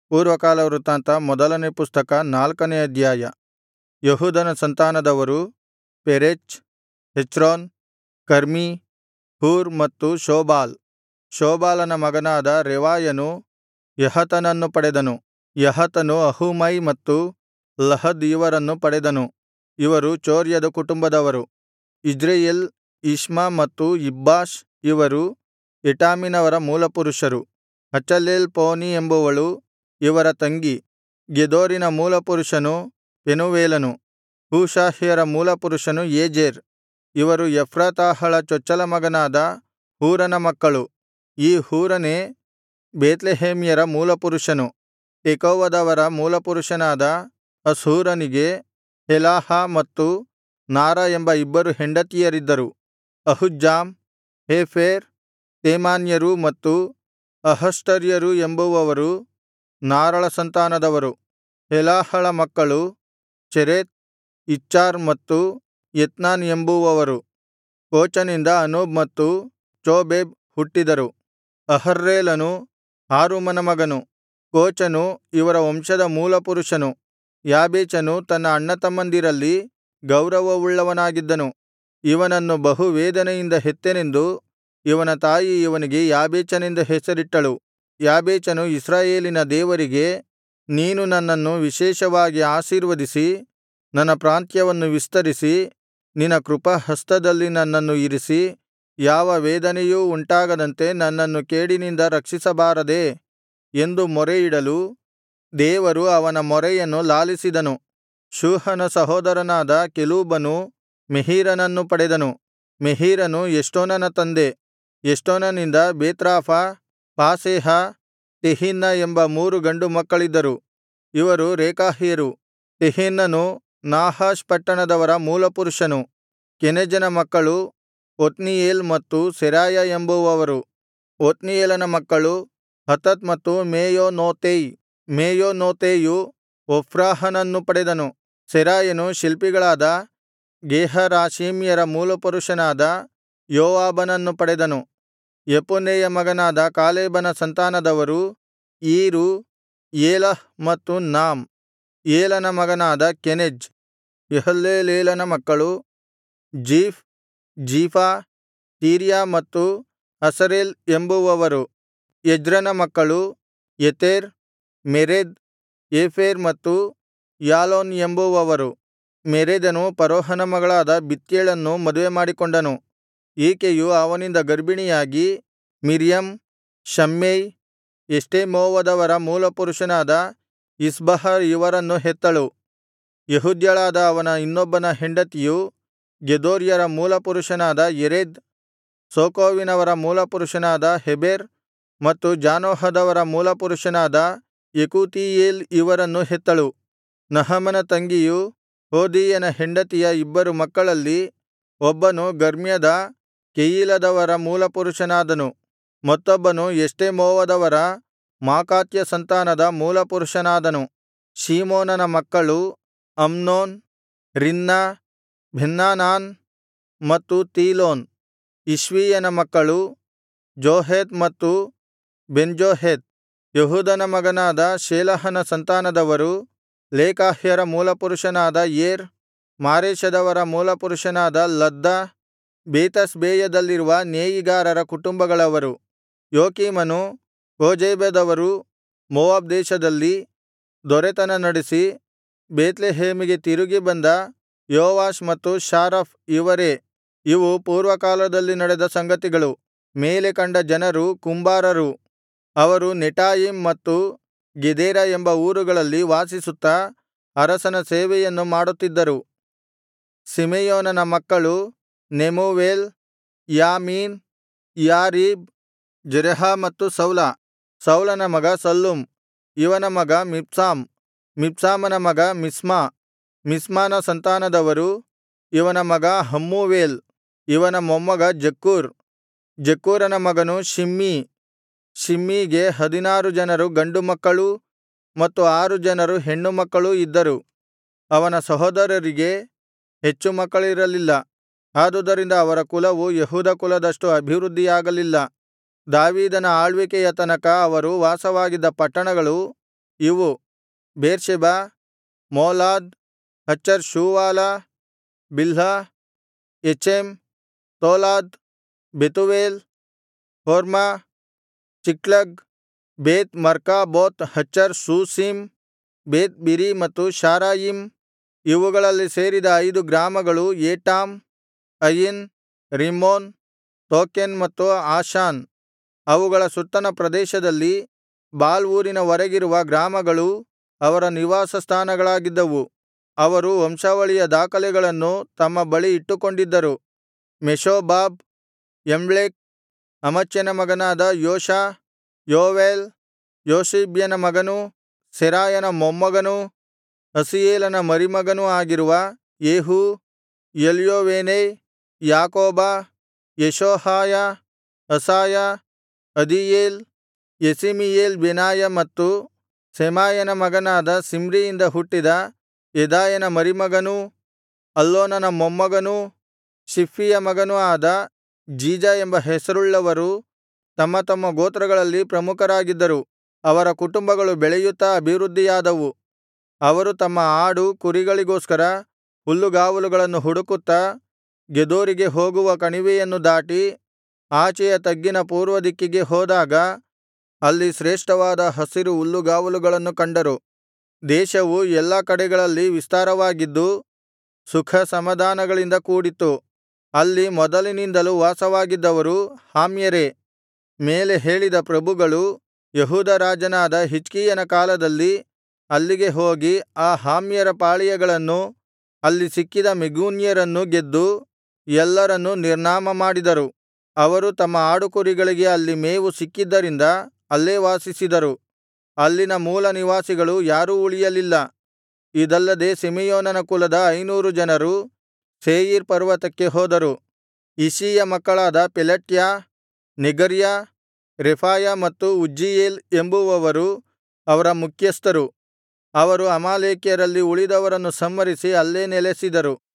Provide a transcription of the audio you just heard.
ಪೂರ್ವಕಾಲ ವೃತ್ತಾಂತ ಮೊದಲನೇ ಪುಸ್ತಕ ನಾಲ್ಕನೇ ಅಧ್ಯಾಯ ಯೆಹೂದನ ಸಂತಾನದವರು ಪೆರೆಚ್ ಹೆಚ್ರೋನ್ ಕರ್ಮೀ ಹೂರ್ ಮತ್ತು ಶೋಬಾಲ್ ಶೋಬಾಲನ ಮಗನಾದ ರೆವಾಯನು ಯಹತನನ್ನು ಪಡೆದನು ಯಹತನು ಅಹೂಮೈ ಮತ್ತು ಲಹದ್ ಇವರನ್ನು ಪಡೆದನು ಇವರು ಚೊರ್ರದ ಕುಟುಂಬದವರು ಇಜ್ರೆಯೇಲ್ ಇಷ್ಮ ಮತ್ತು ಇಬ್ಬಾಷ್ ಇವರು ಎಟಾಮಿನವರ ಮೂಲಪುರುಷರು ಹಚೆಲೆಲ್‌ಪೋನೀ ಎಂಬುವಳು ಇವರ ತಂಗಿ ಗೆದೋರಿನ ಮೂಲಪುರುಷನು ಪೆನೂವೇಲನು ಹೂಷಾಹ್ಯರ ಮೂಲಪುರುಷನು ಏಜೆರ್ ಇವರು ಎಫ್ರಾತಾಹಳ ಚೊಚ್ಚಲ ಮಗನಾದ ಹೂರನ ಮಕ್ಕಳು ಈ ಹೂರನೇ ಬೇತ್ಲೆಹೇಮ್ಯರ ಮೂಲಪುರುಷನು ತೆಕೋವದವರ ಮೂಲಪುರುಷನಾದ ಅಷ್ಹೂರನಿಗೆ ಹೆಲಾಹ ಮತ್ತು ನಾರ ಎಂಬ ಇಬ್ಬರು ಹೆಂಡತಿಯರಿದ್ದರು ಅಹುಜ್ಜಾಮ್ ಹೇಫೆರ್ ತೇಮಾನ್ಯರು ಮತ್ತು ಅಹಷ್ಟಾರ್ಯರು ಎಂಬುವವರು ನಾರಳ ಸಂತಾನದವರು ಹೆಲಾಹಳ ಮಕ್ಕಳು ಚೆರೆತ್ ಇಚ್ಹಾರ್ ಮತ್ತು ಎತ್ನಾನ್ ಎಂಬುವವರು ಕೋಚನಿಂದ ಅನೂಬ್ ಮತ್ತು ಚೋಬೇಬ್ ಹುಟ್ಟಿದರು ಅಹರ‍್ಹೇಲನು ಹಾರುಮನ ಮಗನು ಕೋಚನು ಇವರ ವಂಶದ ಮೂಲಪುರುಷನು ಯಾಬೇಚನು ತನ್ನ ಅಣ್ಣತಮ್ಮಂದಿರಲ್ಲಿ ಗೌರವವುಳ್ಳವನಾಗಿದ್ದನು ಇವನನ್ನು ಬಹು ವೇದನೆಯಿಂದ ಹೆತ್ತೆನೆಂದು ಇವನ ತಾಯಿ ಇವನಿಗೆ ಯಾಬೇಚನೆಂದು ಹೆಸರಿಟ್ಟಳು ಯಾಬೇಚನು ಇಸ್ರಾಯೇಲಿನ ದೇವರಿಗೆ ನೀನು ನನ್ನನ್ನು ವಿಶೇಷವಾಗಿ ಆಶೀರ್ವದಿಸಿ ನನ್ನ ಪ್ರಾಂತ್ಯವನ್ನು ವಿಸ್ತರಿಸಿ ನಿನ್ನ ಕೃಪಾಹಸ್ತದಲ್ಲಿ ನನ್ನನ್ನು ಇರಿಸಿ ಯಾವ ವೇದನೆಯೂ ಉಂಟಾಗದಂತೆ ನನ್ನನ್ನು ಕೇಡಿನಿಂದ ರಕ್ಷಿಸಬಾರದೇ ಎಂದು ಮೊರೆಯಿಡಲು ದೇವರು ಅವನ ಮೊರೆಯನ್ನು ಲಾಲಿಸಿದನು ಶೂಹನ ಸಹೋದರನಾದ ಕೆಲೂಬನು ಮೆಹೀರನನ್ನು ಪಡೆದನು ಮೆಹೀರನು ಎಷ್ಟೋನನ ತಂದೆ ಎಷ್ಟೋನನಿಂದ ಬೇತ್ರಾಫ ಪಾಸೇಹ ತೆಹಿನ್ನ ಎಂಬ ಮೂರು ಗಂಡು ಮಕ್ಕಳಿದ್ದರು ಇವರು ರೇಕಾಹ್ಯರು ತೆಹಿನ್ನನು ನಾಹಾಷ್ ಪಟ್ಟಣದವರ ಮೂಲಪುರುಷನು ಕೆನಜನ ಮಕ್ಕಳು ಒತ್ನೀಯೇಲ್ ಮತ್ತು ಸೆರಾಯ ಎಂಬುವವರು ಒತ್ನೀಯೇಲನ ಮಕ್ಕಳು ಹತತ್ ಮತ್ತು ಮೆಯೋನೋತೈ ಮೆಯೋನೋತೈಯು ಒಫ್ರಾಹನನ್ನು ಪಡೆದನು ಸೆರಾಯನು ಶಿಲ್ಪಿಗಳಾದ ಗೇಹರಾಷೀಮ್ಯರ ಮೂಲಪುರುಷನಾದ ಯೋವಾಬನನ್ನು ಪಡೆದನು ಯೆಫುನ್ನೆಯ ಮಗನಾದ ಕಾಲೇಬನ ಸಂತಾನದವರು ಈರು ಏಲಹ್ ಮತ್ತು ನಾಮ್ ಏಲನ ಮಗನಾದ ಕೆನೆಜ್ ಯಹಲ್ಲೆಲೇಲನ ಮಕ್ಕಳು ಜೀಫ್ ಜೀಫಾ ತೀರ್ಯ ಮತ್ತು ಅಸರೇಲ್ ಎಂಬುವವರು ಎಜ್ರನ ಮಕ್ಕಳು ಯೆತೆರ್ ಮೆರೆದ್ ಏಫೆರ್ ಮತ್ತು ಯಾಲೋನ್ ಎಂಬುವವರು ಮೆರೆದನು ಫರೋಹನ ಮಗಳಾದ ಬಿತ್ಯಳನ್ನು ಮದುವೆಮಾಡಿಕೊಂಡನು ಈಕೆಯು ಅವನಿಂದ ಗರ್ಭಿಣಿಯಾಗಿ ಮಿರ್ಯಮ್ ಶಮ್ಮೈ ಎಷ್ಟೆಮೋವದವರ ಮೂಲಪುರುಷನಾದ ಇಷ್ಬಹ ಇವರನ್ನು ಹೆತ್ತಳು ಯೆಹೂದ್ಯಳಾದ ಅವನ ಇನ್ನೊಬ್ಬನ ಹೆಂಡತಿಯು ಗೆದೋರ್ಯರ ಮೂಲಪುರುಷನಾದ ಯೆರೆದ್ ಸೋಕೋವಿನವರ ಮೂಲಪುರುಷನಾದ ಹೆಬೆರ್ ಮತ್ತು ಜಾನೋಹದವರ ಮೂಲಪುರುಷನಾದ ಯೆಕೂತೀಯೇಲ್ ಇವರನ್ನು ಹೆತ್ತಳು ನಹಮನ ತಂಗಿಯು ಹೋದೀಯನ ಹೆಂಡತಿಯ ಇಬ್ಬರು ಮಕ್ಕಳಲ್ಲಿ ಒಬ್ಬನು ಗರ್ಮ್ಯದ ಕೆಯೀಲದವರ ಮೂಲಪುರುಷನಾದನು ಮತ್ತೊಬ್ಬನು ಎಷ್ಟೆಮೋವದವರ ಮಾಕಾತ್ಯ ಸಂತಾನದ ಮೂಲಪುರುಷನಾದನು ಶೀಮೋನನ ಮಕ್ಕಳು ಅಮ್ನೋನ್ ರಿನ್ನ ಬೆನ್ಹಾನಾನ್ ಮತ್ತು ತೀಲೋನ್ ಇಷ್ವೀಯನ ಮಕ್ಕಳು ಜೋಹೇತ್ ಮತ್ತು ಬೆನ್ಜೋಹೇತ್ ಯೆಹೂದನ ಮಗನಾದ ಶೇಲಹನ ಸಂತಾನದವರು ಲೇಕಾಹ್ಯರ ಮೂಲಪುರುಷನಾದ ಏರ್ ಮಾರೇಷದವರ ಮೂಲಪುರುಷನಾದ ಲದ್ದ ಬೇತಷ್ಬೇಯದಲ್ಲಿರುವ ನೇಯಿಗಾರರ ಕುಟುಂಬಗಳವರು ಯೋಕೀಮನು ಕೋಜೇಬದವರು ಮೋವಾಬ್ ದೇಶದಲ್ಲಿ ದೊರೆತನ ನಡೆಸಿ ಬೇತ್ಲೆಹೇಮಿಗೆ ತಿರುಗಿ ಬಂದ ಯೋವಾಷ್ ಮತ್ತು ಶಾರಫ್ ಇವರೇ ಇವು ಪೂರ್ವಕಾಲದಲ್ಲಿ ನಡೆದ ಸಂಗತಿಗಳು ಮೇಲೆ ಕಂಡ ಜನರು ಕುಂಬಾರರು ಅವರು ನೆಟಾಯಿಮ್ ಮತ್ತು ಗೆದೇರ ಎಂಬ ಊರುಗಳಲ್ಲಿ ವಾಸಿಸುತ್ತಾ ಅರಸನ ಸೇವೆಯನ್ನು ಮಾಡುತ್ತಿದ್ದರು ಸಿಮೆಯೋನನ ಮಕ್ಕಳು ನೆಮೂವೇಲ್ ಯಾಮೀನ್ ಯಾರೀಬ್ ಜೆರಹ ಮತ್ತು ಸೌಲ ಸೌಲನ ಮಗ ಶಲ್ಲೂಮ್ ಇವನ ಮಗ ಮಿಬ್ಸಾಮ್ ಮಿಬ್ಸಾಮನ ಮಗ ಮಿಷ್ಮ ಮಿಷ್ಮನ ಸಂತಾನದವರು ಇವನ ಮಗ ಹಮ್ಮೂವೇಲ್ ಇವನ ಮೊಮ್ಮಗ ಜಕ್ಕೂರ್ ಜಕ್ಕೂರನ ಮಗನು ಶಿಮ್ಮೀ ಶಿಮ್ಮೀಗೆ ಹದಿನಾರು ಜನರು ಗಂಡು ಮಕ್ಕಳೂ ಮತ್ತು ಆರು ಜನರು ಹೆಣ್ಣು ಮಕ್ಕಳೂ ಇದ್ದರು ಅವನ ಸಹೋದರರಿಗೆ ಹೆಚ್ಚು ಮಕ್ಕಳಿರಲಿಲ್ಲ ಆದುದರಿಂದ ಅವರ ಕುಲವು ಯೆಹೂದ ಕುಲದಷ್ಟು ಅಭಿವೃದ್ಧಿಯಾಗಲಿಲ್ಲ ದಾವೀದನ ಆಳ್ವಿಕೆಯ ತನಕ ಅವರು ವಾಸವಾಗಿದ್ದ ಪಟ್ಟಣಗಳು ಇವು ಬೇರ್ಷೆಬ ಮೋಲಾದ್ ಹಚರ್ ಷೂವಾಲ ಬಿಲ್ಹ ಎಚೆಮ್ ತೋಲಾದ್ ಬೆತೂವೇಲ್ ಹೊರ್ಮ ಚಿಕ್ಲಗ್ ಬೇತ್ ಮರ್ಕಾಬೋತ್ ಹಚರ್ ಸೂಸೀಮ್ ಬೇತ್ ಬಿರಿ ಮತ್ತು ಶಾರಯಿಮ್ ಇವುಗಳಲ್ಲಿ ಸೇರಿದ ಐದು ಗ್ರಾಮಗಳು ಏಟಾಮ್ ಅಯಿನ್ ರಿಮ್ಮೋನ್ ತೋಕೆನ್ ಮತ್ತು ಆಷಾನ್ ಅವುಗಳ ಸುತ್ತಣ ಪ್ರದೇಶದಲ್ಲಿ ಬಾಲ್ ಊರಿನ ವರೆಗಿರುವ ಗ್ರಾಮಗಳೂ ಅವರ ನಿವಾಸ ಸ್ಥಾನಗಳಾಗಿದ್ದವು ಅವರು ವಂಶಾವಳಿಯ ದಾಖಲೆಗಳನ್ನು ತಮ್ಮ ಬಳಿ ಇಟ್ಟುಕೊಂಡಿದ್ದರು ಮೆಷೋಬಾಬ್ ಯಮ್ಲೇಕ್ ಅಮಚ್ಯನ ಮಗನಾದ ಯೋಷ ಯೋವೇಲ್ ಯೋಷಿಬ್ಯನ ಮಗನೂ ಸೆರಾಯನ ಮೊಮ್ಮಗನೂ ಅಸೀಯೇಲನ ಮರಿಮಗನೂ ಆಗಿರುವ ಯೇಹೂ ಎಲ್ಯೋವೇನೈ ಯಾಕೋಬ ಯೆಷೋಹಾಯ ಅಸಾಯ ಅದೀಯೇಲ್ ಯೆಸೀಮಿಯೇಲ್ ಬೆನಾಯ ಮತ್ತು ಶೆಮಾಯನ ಮಗನಾದ ಸಿಮ್ರಿಯಿಂದ ಹುಟ್ಟಿದ ಯೆದಾಯನ ಮರಿಮಗನೂ ಅಲ್ಲೋನನ ಮೊಮ್ಮಗನೂ ಶಿಫ್ಫಿಯ ಮಗನೂ ಆದ ಜೀಜ ಎಂಬ ಹೆಸರುಳ್ಳವರು ತಮ್ಮ ತಮ್ಮ ಗೋತ್ರಗಳಲ್ಲಿ ಪ್ರಮುಖರಾಗಿದ್ದರು ಅವರ ಕುಟುಂಬಗಳು ಬೆಳೆಯುತ್ತಾ ಅಭಿವೃದ್ಧಿಯಾದವು ಅವರು ತಮ್ಮ ಆಡು ಕುರಿಗಳಿಗೋಸ್ಕರ ಹುಲ್ಲುಗಾವಲುಗಳನ್ನು ಹುಡುಕುತ್ತಾ ಗೆದೋರಿಗೆ ಹೋಗುವ ಕಣಿವೆಯನ್ನು ದಾಟಿ ಆಚೆಯ ತಗ್ಗಿನ ಪೂರ್ವದಿಕ್ಕಿಗೆ ಹೋದಾಗ ಅಲ್ಲಿ ಶ್ರೇಷ್ಠವಾದ ಹಸಿರು ಹುಲ್ಲುಗಾವಲುಗಳನ್ನು ಕಂಡರು ದೇಶವು ಎಲ್ಲಾ ಕಡೆಗಳಲ್ಲಿ ವಿಸ್ತಾರವಾಗಿದ್ದು ಸುಖ ಸಮಾಧಾನಗಳಿಂದ ಕೂಡಿತ್ತು ಅಲ್ಲಿ ಮೊದಲಿನಿಂದಲೂ ವಾಸವಾಗಿದ್ದವರು ಹಾಮ್ಯರೇ ಮೇಲೆ ಹೇಳಿದ ಪ್ರಭುಗಳು ಯೆಹೂದ ರಾಜನಾದ ಹಿಜ್ಕೀಯನ ಕಾಲದಲ್ಲಿ ಅಲ್ಲಿಗೆ ಹೋಗಿ ಆ ಹಾಮ್ಯರ ಪಾಳೆಯಗಳನ್ನೂ ಅಲ್ಲಿ ಸಿಕ್ಕಿದ ಮೆಗೂನ್ಯರನ್ನೂ ಗೆದ್ದು ಎಲ್ಲರನ್ನೂ ನಿರ್ನಾಮ ಮಾಡಿದರು ಅವರು ತಮ್ಮ ಆಡುಕುರಿಗಳಿಗೆ ಅಲ್ಲಿ ಮೇವು ಸಿಕ್ಕಿದ್ದರಿಂದ ಅಲ್ಲೇ ವಾಸಿಸಿದರು ಅಲ್ಲಿನ ಮೂಲನಿವಾಸಿಗಳು ಯಾರೂ ಉಳಿಯಲಿಲ್ಲ ಇದಲ್ಲದೆ ಸಿಮೆಯೋನನ ಕುಲದ ಐನೂರು ಜನರು ಸೇಯೀರ್ ಪರ್ವತಕ್ಕೆ ಹೋದರು ಇಷ್ಷೀಯ ಮಕ್ಕಳಾದ ಪೆಲಟ್ಯ ನೆಗರ್ಯ ರೆಫಾಯ ಮತ್ತು ಉಜ್ಜೀಯೇಲ್ ಎಂಬುವವರು ಅವರ ಮುಖ್ಯಸ್ಥರು ಅವರು ಅಮಾಲೇಕ್ಯರಲ್ಲಿ ಉಳಿದವರನ್ನು ಸಂಹರಿಸಿ ಅಲ್ಲೇ ನೆಲೆಸಿದರು